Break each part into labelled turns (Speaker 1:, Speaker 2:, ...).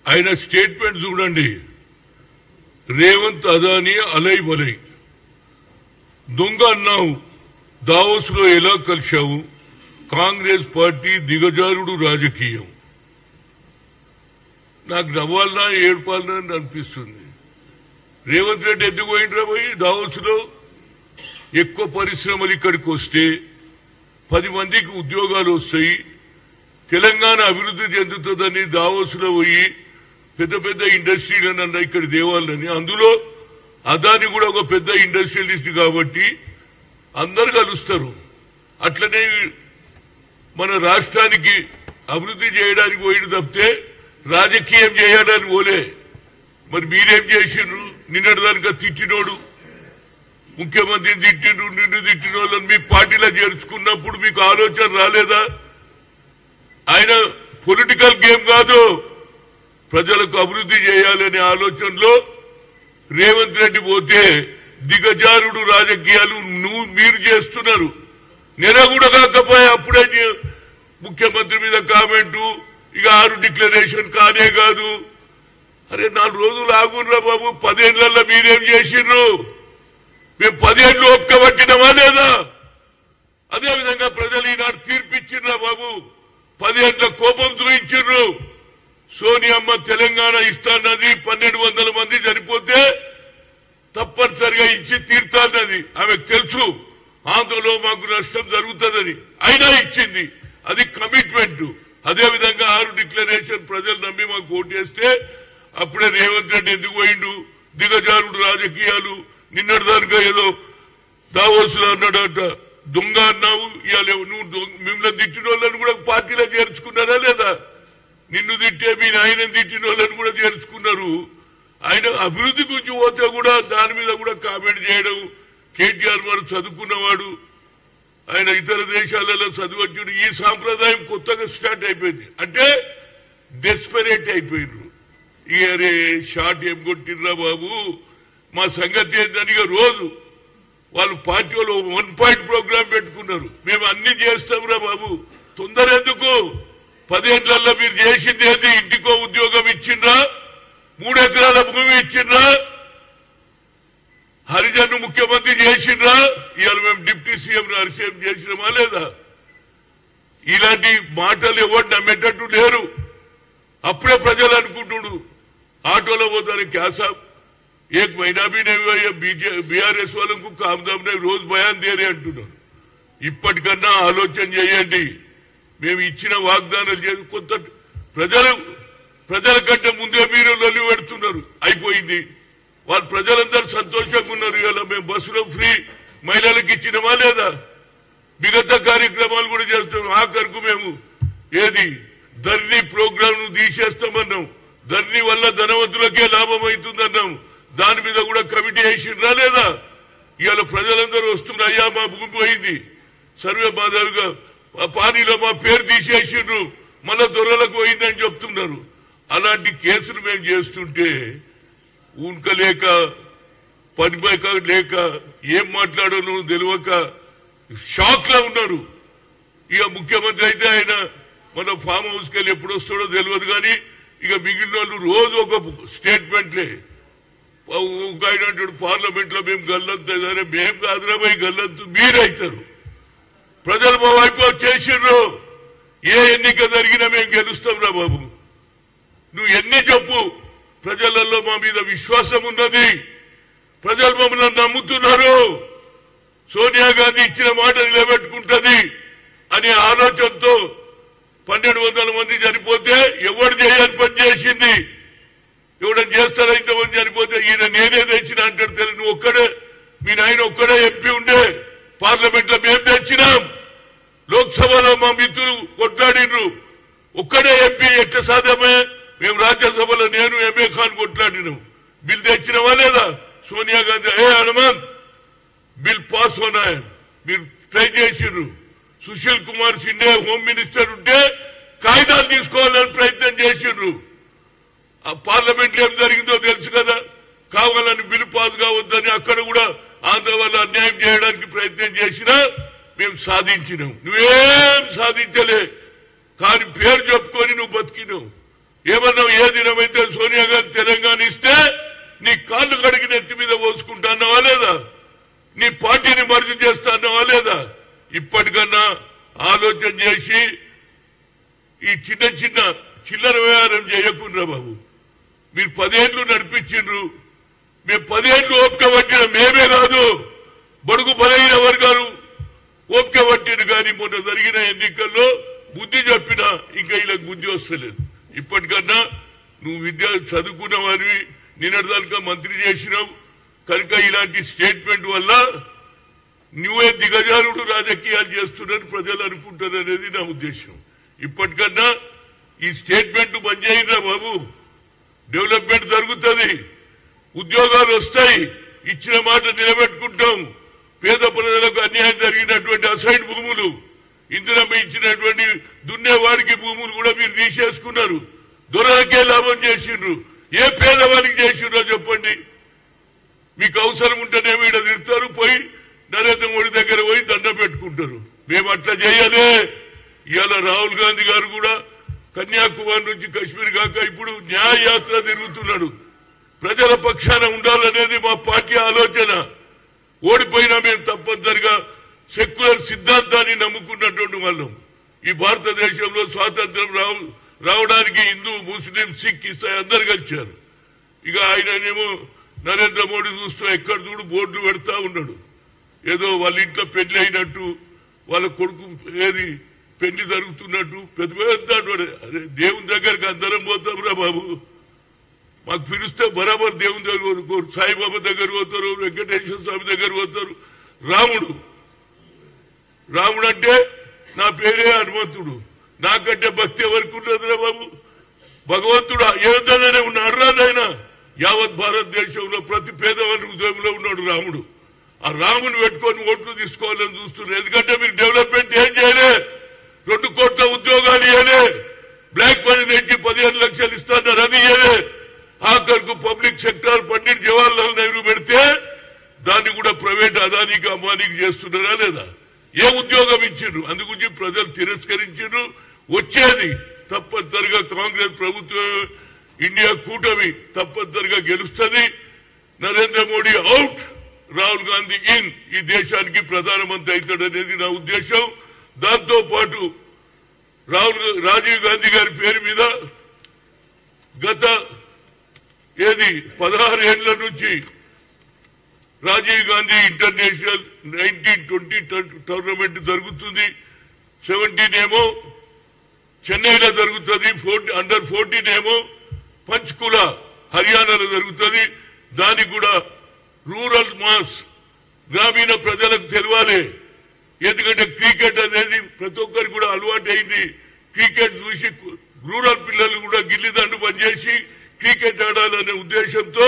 Speaker 1: ఆయన స్టేట్మెంట్ చూడండి రేవంత్ అదాని అలై బలై దొంగ అన్నావు దావోస్ లో ఎలా కలిశావు కాంగ్రెస్ పార్టీ దిగజారుడు రాజకీయం నాకు నవ్వాలనా ఏడ్పాలనా అని అనిపిస్తుంది రేవంత్ రెడ్డి ఎందుకు పోయిండ్రా పోయి దావోస్ లో ఎక్కువ పరిశ్రమలు ఇక్కడికి వస్తే పది మందికి ఉద్యోగాలు వస్తాయి తెలంగాణ అభివృద్ధి చెందుతుందని దావోస్ లో పోయి పెద్ద పెద్ద ఇండస్ట్రీలను అన్న ఇక్కడ దేవాలని అందులో అదాని కూడా ఒక పెద్ద ఇండస్ట్రియలిస్ట్ కాబట్టి అందరు కలుస్తారు అట్లనే మన రాష్ట్రానికి అభివృద్ధి చేయడానికి పోయిన తప్పితే రాజకీయం చేయాలని పోలే మరి మీరేం చేసిండ్రు నిన్నటి దానిక తిట్టినోడు ముఖ్యమంత్రిని తిట్టిండ్రు నిన్ను తిట్టిన వాళ్ళని మీ పార్టీలో చేర్చుకున్నప్పుడు మీకు ఆలోచన రాలేదా ఆయన పొలిటికల్ గేమ్ కాదు ప్రజలకు అభివృద్ధి చేయాలనే ఆలోచనలో రేవంత్ రెడ్డి పోతే దిగజారుడు రాజకీయాలు నువ్వు మీరు చేస్తున్నారు నెల కూడా కాకపోయా అప్పుడే నీ- ముఖ్యమంత్రి మీద కామెంటు ఇక ఆరు డిక్లరేషన్ కానే కాదు అరే నాలుగు రోజులు ఆగుండ్రా బాబు పదేళ్లలో మీరేం చేసిండ్రు మేము పదేళ్ళు ఓపిక పట్టినమా లేదా అదే విధంగా ప్రజలు ఈనాడు తీర్పిచ్చిండ్రా బాబు పదేళ్ల కోపం చూపించిండ్రు సోనియమ్మ తెలంగాణ ఇస్తాన్నది పన్నెండు వందల మంది చనిపోతే తప్పనిసరిగా ఇచ్చి తీర్తాన్నది ఆమెకు తెలుసు ఆంధ్రలో మాకు నష్టం జరుగుతుందని అయినా ఇచ్చింది అది కమిట్మెంట్ అదే విధంగా ఆరు డిక్లరేషన్ ప్రజలు నమ్మి మాకు ఓటేస్తే అప్పుడే రేవంత్ రెడ్డి ఎందుకు పోయిండు దిగజారుడు రాజకీయాలు నిన్నటి దానిగా ఏదో దావోసులో అన్నాడట దొంగ అన్నావు ఇవాళ నువ్వు దొంగ- మిమ్మల్ని తిట్టిన వాళ్ళని కూడా పార్టీలో చేర్చుకున్నారా లేదా నిన్ను తిట్టే మీ నాయన తిట్టిన వాళ్ళని కూడా చేర్చుకున్నారు ఆయన అభివృద్ధి గురించి పోతే కూడా దాని మీద కూడా కామెంట్ చేయడం కేటీఆర్ వారు చదువుకున్నవాడు ఆయన ఇతర దేశాలలో చదువచ్చుడు ఈ సాంప్రదాయం కొత్తగా స్టార్ట్ అయిపోయింది అంటే డెస్పరేట్ అయిపోయినారు ఇక అరే షార్ట్ ఏం కొట్టిర్రా బాబు మా సంగతి ఏంటని ఇక రోజు వాళ్ళు పార్టీ వాళ్ళు వన్ పాయింట్ ప్రోగ్రామ్ పెట్టుకున్నారు మేము అన్ని చేస్తాంరా బాబు తొందర ఎందుకు పదేళ్లలో మీరు చేసింది ఏంది ఇంటికో ఉద్యోగం ఇచ్చిండ్రా మూడు ఎకరాల భూమి ఇచ్చిండ్రా హరిజన్ ముఖ్యమంత్రి చేసిండ్రా ఇవాళ మేము డిప్యూటీ సీఎం హరిసేం చేసినామా లేదా ఇలాంటి మాటలు ఎవరు నమ్మేటట్టు లేరు అప్పుడే ప్రజలు అనుకుంటుడు ఆటోలో పోతారు క్యాసా एक महीना भी नहीं हुआ ये బీఆర్ఎస్ వాళ్ళకు కామదాం రోజు బయాన్ దేరే అంటున్నారు ఇప్పటికన్నా ఆలోచన చేయండి మేము ఇచ్చిన వాగ్దానాలు చేసి కొంత ప్రజలు ప్రజల కంటే ముందే మీరు లొల్లి పెడుతున్నారు అయిపోయింది వాళ్ళు ప్రజలందరూ సంతోషంగా ఉన్నారు ఇలా మేము బస్సులో ఫ్రీ మహిళలకు ఇచ్చినమా లేదా మిగతా కార్యక్రమాలు కూడా చేస్తున్నాం ఆఖరుకు మేము ఏది ధర్నీ ప్రోగ్రామ్ ను తీసేస్తామన్నాం ధర్నీ వల్ల ధనవంతులకే లాభం అవుతుందన్నాం దాని మీద కూడా కమిటీ వేసిండ్రా లేదా ఇవాళ ప్రజలందరూ వస్తున్నారు అయ్యా మా భూమి పోయింది సర్వే మాదారుగా ఆ పానీలో మా పేరు తీసేసిండ్రు మళ్ళా దొరలకు పోయిందని చెప్తున్నారు అలాంటి కేసులు మేము చేస్తుంటే ఊనకలేక పనిపైక లేక ఏం మాట్లాడను తెలియక షాక్ లో ఉన్నారు ఇక ముఖ్యమంత్రి అయితే ఆయన మన ఫామ్ హౌస్ కెళ్ళి ఎప్పుడు వస్తాడో తెలియదు కానీ ఇక మిగిలిన వాళ్ళు రోజు ఒక స్టేట్మెంట్లే ఒక ఆయన అంటాడు పార్లమెంట్ లో మేము గల్లంత సరే మేము కాదురా పోయి గల్లంతు మీరైతారు ప్రజలు మా వైపు చేసిండ్రు ఏ ఎన్నిక జరిగినా మేము గెలుస్తాం రా బాబు నువ్వు ఎన్ని చెప్పు ప్రజలలో మా మీద విశ్వాసం ఉన్నది ప్రజలు మమ్మల్ని నమ్ముతున్నారు సోనియా గాంధీ ఇచ్చిన మాట నిలబెట్టుకుంటది అనే ఆలోచనతో పన్నెండు వందల మంది చనిపోతే ఎవడు చేయని పని చేసింది ఎవడని చేస్తారా ఇంతమంది చనిపోతే ఈయన నేనే తెచ్చిన అంటాడు తెలియదు నువ్వు ఒక్కడే మీ నాయన ఒక్కడే ఎంపీ ఉండే పార్లమెంట్ లో మేము తెచ్చినాం లోక్సభలో మా మిత్రులు కొట్లాడినరు ఒక్కడే ఎంపీ ఎట్లా సాధ్యమే మేము రాజ్యసభలో నేను ఎంఏ ఖాన్ కొట్లాడినాం బిల్ తెచ్చినవా లేదా సోనియా గాంధీ ఏ హనుమాన్ బిల్ పాస్ హోనా హై. మీరు ట్రై చేసిండ్రు సుశీల్ కుమార్ సిండే హోమ్ మినిస్టర్ ఉంటే కాగితాలు తీసుకోవాలని ప్రయత్నం చేసిండ్రు ఆ పార్లమెంట్ లో ఏం జరిగిందో తెలుసు కదా కావాలని బిల్లు పాస్ కావద్దని అక్కడ కూడా ఆంధ్ర వాళ్ళు అన్యాయం చేయడానికి ప్రయత్నం చేసినా మేము సాధించినాం నువ్వేం సాధించలే కానీ పేరు చెప్పుకొని నువ్వు బతికినావు ఏమన్నావు ఏ దినమైతే సోనియా గాంధీ తెలంగాణ ఇస్తే నీ కాళ్ళు కడిగి నెత్తి మీద పోసుకుంటాన్నావా లేదా నీ పార్టీని మరుగు చేస్తాన్నావా లేదా ఇప్పటికన్నా ఆలోచన చేసి ఈ చిన్న చిన్న చిల్లర వ్యవహారం చేయకుండా బాబు మీరు పదేళ్లు నడిపించిండ్రు మేము పదేళ్లు ఓపిక పట్టిన మేమే కాదు బడుగు బలైన వర్గాలు ఓపిక పట్టిన కానీ మొన్న జరిగిన ఎన్నికల్లో బుద్ధి చెప్పినా ఇంకా వీళ్ళకి బుద్ధి వస్తలేదు ఇప్పటికన్నా నువ్వు విద్య చదువుకున్న వారివి నిన్నటిదాకా మంత్రి చేసినావు కనుక ఇలాంటి స్టేట్మెంట్ వల్ల నువ్వే దిగజారుడు రాజకీయాలు చేస్తున్నారు ప్రజలు అనుకుంటారు అనేది నా ఉద్దేశం ఇప్పటికన్నా ఈ స్టేట్మెంట్ బంద్ చేయండిరా బాబు డెవలప్మెంట్ జరుగుతుంది ఉద్యోగాలు వస్తాయి ఇచ్చిన మాట నిలబెట్టుకుంటాం పేద ప్రజలకు అన్యాయం జరిగినటువంటి అసైడ్ భూములు ఇందులో ఇచ్చినటువంటి దున్నేవాడికి భూములు కూడా మీరు తీసేసుకున్నారు దొరకే లాభం చేసిండ్రు ఏ పేదవాడికి చేసిండ్రో చెప్పండి మీకు అవసరం ఉంటేనేమో ఇక్కడ తిడతారు పోయి నరేంద్ర మోడీ దగ్గర పోయి దండం పెట్టుకుంటారు మేము అట్లా చేయలే ఇవాళ రాహుల్ గాంధీ గారు కూడా కన్యాకుమారి నుంచి కశ్మీర్ కాక ఇప్పుడు న్యాయ యాత్ర తిరుగుతున్నాడు ప్రజల పక్షాన ఉండాలనేది మా పార్టీ ఆలోచన ఓడిపోయినా మేము తప్పనిసరిగా సెక్యులర్ సిద్ధాంతాన్ని నమ్ముకున్నటువంటి వాళ్ళం ఈ భారతదేశంలో స్వాతంత్రం రావు రావడానికి హిందూ ముస్లిం సిక్ ఇసాయి అందరు కలిశారు ఇక ఆయననేమో నరేంద్ర మోడీ చూస్తూ ఎక్కడ చూడు బోర్డు పెడతా ఉన్నాడు ఏదో వాళ్ళ ఇంట్లో పెళ్లి అయినట్టు వాళ్ళ కొడుకు ఏది పెళ్లి జరుగుతున్నట్టు పెద్ద పెద్ద అంటాడు. అరే దేవుని దగ్గరికి అందరం పోతాం రా బాబు మాకు పిలిస్తే బరాబర్ దేవుని దగ్గర పోతారు సాయిబాబా దగ్గర పోతారు వెంకటేశ్వర స్వామి దగ్గర పోతారు రాముడు రాముడు అంటే నా పేరే హనుమంతుడు నాకంటే భక్తి ఎవరికి ఉన్నదిరా బాబు భగవంతుడు ఏదైనా ఉన్నాడు రాదైనా యావత్ భారతదేశంలో ప్రతి పేదవాడి హృదయంలో ఉన్నాడు రాముడు ఆ రాముని పెట్టుకొని ఓట్లు తీసుకోవాలని చూస్తున్నారు ఎందుకంటే మీరు డెవలప్మెంట్ ఏం చేయలే రెండు కోట్ల ఉద్యోగాలు ఇవ్వలే బ్లాక్ మనీ తెచ్చి పదిహేను లక్షలు ఇస్తాన్నారు అది ఇవ్వలే ఆఖరుకు పబ్లిక్ సెక్టార్ పండిట్ జవహర్లాల్ నెహ్రూ పెడితే దాన్ని కూడా ప్రైవేట్ అదానికి అమ్మానికి చేస్తున్నారా లేదా ఏ ఉద్యోగం ఇచ్చిండ్రు అందుగురించి ప్రజలు తిరస్కరించారు వచ్చేది తప్పనిసరిగా కాంగ్రెస్ ప్రభుత్వం ఇండియా కూటమి తప్పనిసరిగా గెలుస్తుంది నరేంద్ర మోడీ అవుట్ రాహుల్ గాంధీ ఇన్ ఈ దేశానికి ప్రధానమంత్రి అవుతాడనేది నా ఉద్దేశం దాంతో పాటు రాహుల్ రాజీవ్ గాంధీ గారి పేరు మీద గత ఏది పదహారు ఏళ్ల నుంచి Rajiv Gandhi international nineteen twenty tournament జరుగుతుంది సెవెంటీన్ ఏమో చెన్నైలో జరుగుతుంది ఫోర్టీ అండర్ ఫోర్టీన్ ఏమో పంచ్కుల హర్యానాలో జరుగుతుంది దానికి కూడా రూరల్ మాస్ గ్రామీణ ప్రజలకు తెలియాలి ఎందుకంటే క్రికెట్ అనేది ప్రతి ఒక్కరికి కూడా అలవాటు అయింది క్రికెట్ చూసి రూరల్ పిల్లలు కూడా గిల్లిదండు పనిచేసి క్రికెట్ ఆడాలనే ఉద్దేశంతో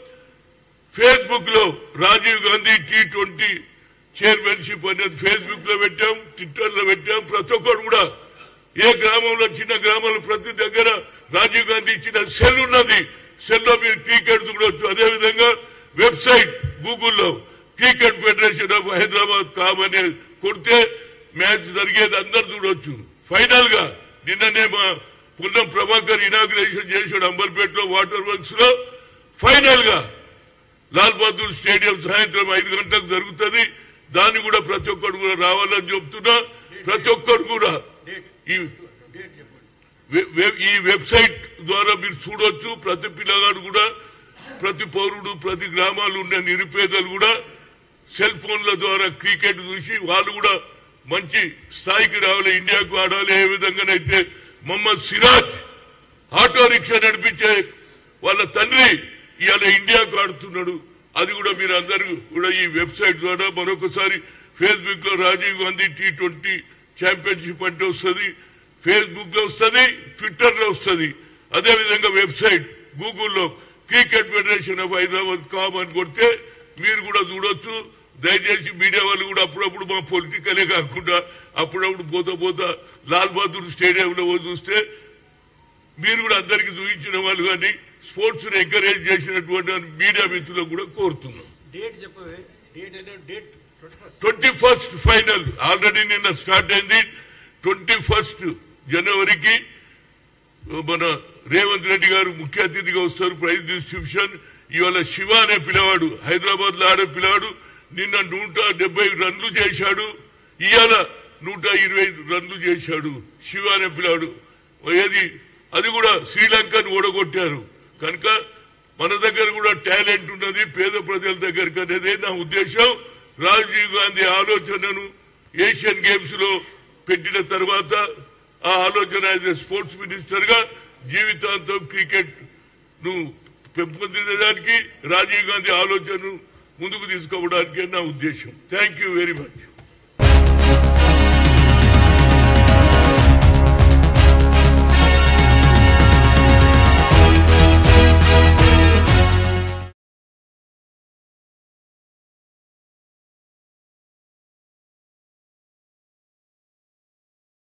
Speaker 1: ఫేస్బుక్ లో Rajiv Gandhi T twenty chairmanship అనేది ఫేస్బుక్ లో పెట్టాం ట్విట్టర్ లో పెట్టాం ప్రతి ఒక్కరు కూడా ఏ గ్రామంలో చిన్న గ్రామంలో ప్రతి దగ్గర రాజీవ్ గాంధీ ఇచ్చిన సెల్ ఉన్నది సెల్ లో మీరు క్రికెట్ చూడవచ్చు అదేవిధంగా వెబ్సైట్ గూగుల్లో cricket federation of Hyderabad com అనే కొడితే మ్యాచ్ జరిగేది అందరు చూడొచ్చు ఫైనల్ గా నిన్ననే మా పున్నం ప్రభాకర్ ఇనాగ్రేషన్ చేశాడు అంబర్పేటలో వాటర్ వర్క్స్ లో ఫైనల్ గా లాల్ బహదూర్ స్టేడియం సాయంత్రం ఐదు గంటలకు జరుగుతుంది దాన్ని కూడా ప్రతి ఒక్కరు కూడా రావాలని చెప్తున్నా ప్రతి ఒక్కరు కూడా ఈ వె- వె- ఈ వెబ్సైట్ ద్వారా మీరు చూడొచ్చు ప్రతి పిల్లగాడు కూడా ప్రతి పౌరుడు ప్రతి గ్రామాలు ఉండే నిరుపేదలు కూడా సెల్ ఫోన్ల ద్వారా క్రికెట్ చూసి వాళ్ళు కూడా మంచి స్థాయికి రావాలి ఇండియాకు ఆడాలి ఏ విధంగానైతే మొహమ్మద్ సిరాజ్ ఆటో రిక్షా నడిపించే వాళ్ళ తండ్రి ఇవాళ ఇండియాకు ఆడుతున్నాడు అది కూడా మీరు అందరూ కూడా ఈ వెబ్సైట్ ద్వారా మరొకసారి ఫేస్బుక్ లో Rajiv Gandhi T twenty championship అంటే వస్తుంది ఫేస్బుక్ లో వస్తుంది ట్విట్టర్ లో వస్తుంది అదేవిధంగా వెబ్సైట్ గూగుల్లో cricket federation of Hyderabad com అని కొడితే మీరు కూడా చూడొచ్చు దయచేసి మీడియా వాళ్ళు కూడా అప్పుడప్పుడు మా పొలిటికలే కాకుండా అప్పుడప్పుడు పోతా పోతా లాల్ బహదూర్ స్టేడియంలో పోయి చూస్తే మీరు కూడా అందరికీ చూపించిన వాళ్ళు కానీ స్పోర్ట్స్ ని ఎంకరేజ్ చేసినటువంటి మీడియా మిత్రులకు కూడా కోరుతున్నాం
Speaker 2: డేట్ చెప్పవే డేట్ అంటే date twenty first
Speaker 1: twenty first final already నిన్న స్టార్ట్ అయింది ట్వంటీ ఫస్ట్ జనవరికి మన రేవంత్ రెడ్డి గారు ముఖ్య అతిథిగా వస్తారు ప్రైజ్ డిస్ట్రిబ్యూషన్ ఇవాళ శివ అనే పిల్లవాడు హైదరాబాద్ లో ఆడే పిల్లవాడు నిన్న నూట డెబ్బై రన్లు చేశాడు ఇవాళ నూట ఇరవై రన్లు చేశాడు శివ అనే పిల్లాడు ఏది అది కూడా శ్రీలంకను ఓడగొట్టారు కనుక మన దగ్గర కూడా టాలెంట్ ఉన్నది పేద ప్రజల దగ్గరకు అనేది నా ఉద్దేశం రాజీవ్ గాంధీ ఆలోచనను ఏషియన్ గేమ్స్ లో పెట్టిన తర్వాత ఆ ఆలోచన యాజ్ ఎ స్పోర్ట్స్ మినిస్టర్ గా జీవితాంతం క్రికెట్ ను పెంపొందించడానికి రాజీవ్ గాంధీ ఆలోచనను ముందుకు తీసుకోవడానికే నా ఉద్దేశం థ్యాంక్ యూ వెరీ మచ్